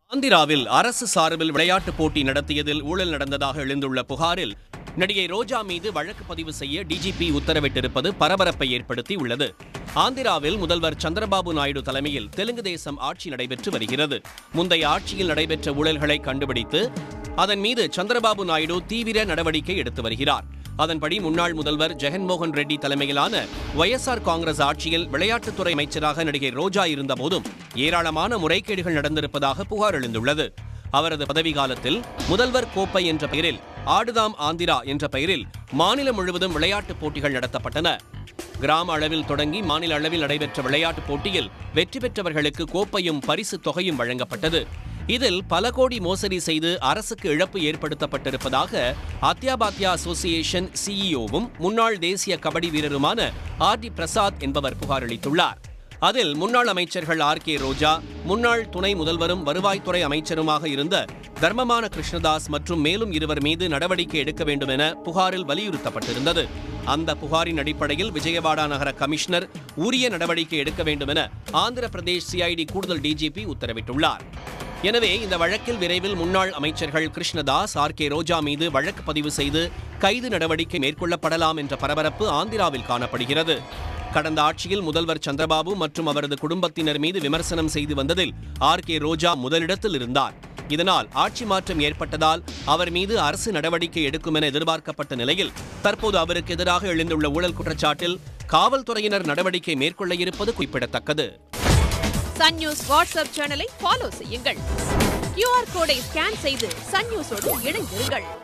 ஆந்திராவில் அரசு சார்பில் விளையாட்டுப் போட்டி நடத்தியதில் ஊழல் நடந்ததாக எழுந்துள்ள புகாரில் நடிகை ரோஜா மீது வழக்கு பதிவு செய்ய டிஜிபி உத்தரவிட்டிருப்பது பரபரப்பை ஏற்படுத்தி உள்ளது ஆந்திராவில் முதல்வர் சந்திரபாபு நாயுடு தலைமையில் தெலுங்கு தேசம் ஆட்சி நடைபெற்று வருகிறது முந்தைய ஆட்சியில் நடைபெற்ற ஊழல்களை கண்டுபிடித்து அதன் மீது சந்திரபாபு நாயுடு தீவிர நடவடிக்கை எடுத்து வருகிறார் அதன்படி முன்னாள் முதல்வர் ஜெகன்மோகன் ரெட்டி தலைமையிலான ஒய்எஸ்ஆர் காங்கிரஸ் ஆட்சியில் விளையாட்டுத்துறை அமைச்சராக நடிகை ரோஜா இருந்தபோதும் ஏராளமான முறைகேடுகள் நடந்திருப்பதாக புகார் எழுந்துள்ளது அவரது பதவி காலத்தில் முதல்வர் கோப்பை என்ற பெயரில் ஆடுதாம் ஆந்திரா என்ற பெயரில் மாநிலம் முழுவதும் விளையாட்டுப் போட்டிகள் நடத்தப்பட்டன கிராம அளவில் தொடங்கி மாநில அளவில் நடைபெற்ற விளையாட்டுப் போட்டியில் வெற்றி பெற்றவர்களுக்கு கோப்பையும் பரிசு தொகையும் வழங்கப்பட்டது இதில் பல கோடி மோசடி செய்து அரசுக்கு இழப்பு ஏற்படுத்தப்பட்டிருப்பதாக அத்யாபாத்யா அசோசியேஷன் சிஇஓவும் முன்னாள் தேசிய கபடி வீரருமான ஆர் டி பிரசாத் என்பவர் புகார் அளித்துள்ளார் அதில் முன்னாள் அமைச்சர்கள் ஆர் கே ரோஜா முன்னாள் துணை முதல்வரும் வருவாய்த்துறை அமைச்சருமாக இருந்த தர்மமான கிருஷ்ணதாஸ் மற்றும் மேலும் இருவர் மீது நடவடிக்கை எடுக்க வேண்டும் என புகாரில் வலியுறுத்தப்பட்டிருந்தது அந்த புகாரின் அடிப்படையில் விஜயவாடா நகர கமிஷனர் உரிய நடவடிக்கை எடுக்க வேண்டும் என ஆந்திர பிரதேஷ் சிஐடி கூடுதல் டிஜிபி உத்தரவிட்டுள்ளார் எனவே இந்த வழக்கில் விரைவில் முன்னாள் அமைச்சர்கள் கிருஷ்ணதாஸ் ஆர் கே ரோஜா மீது வழக்கு பதிவு செய்து கைது நடவடிக்கை மேற்கொள்ளப்படலாம் என்ற பரபரப்பு ஆந்திராவில் காணப்படுகிறது கடந்த ஆட்சியில் முதல்வர் சந்திரபாபு மற்றும் அவரது குடும்பத்தினர் மீது விமர்சனம் செய்து வந்ததில் ஆர் கே ரோஜா முதலிடத்தில் இருந்தார் இதனால் ஆட்சி மாற்றம் ஏற்பட்டதால் அவர் மீது அரசு நடவடிக்கை எடுக்கும் என எதிர்பார்க்கப்பட்ட நிலையில் தற்போது அவருக்கு எதிராக எழுந்துள்ள ஊழல் குற்றச்சாட்டில் காவல்துறையினர் நடவடிக்கை மேற்கொள்ள இருப்பது குறிப்பிடத்தக்கது சன் நியூஸ் வாட்ஸ்அப் சேனலை ஃபாலோ செய்யுங்கள் கியூஆர் கோடை ஸ்கேன் செய்து சன் நியூஸோடு இணைந்திருங்கள்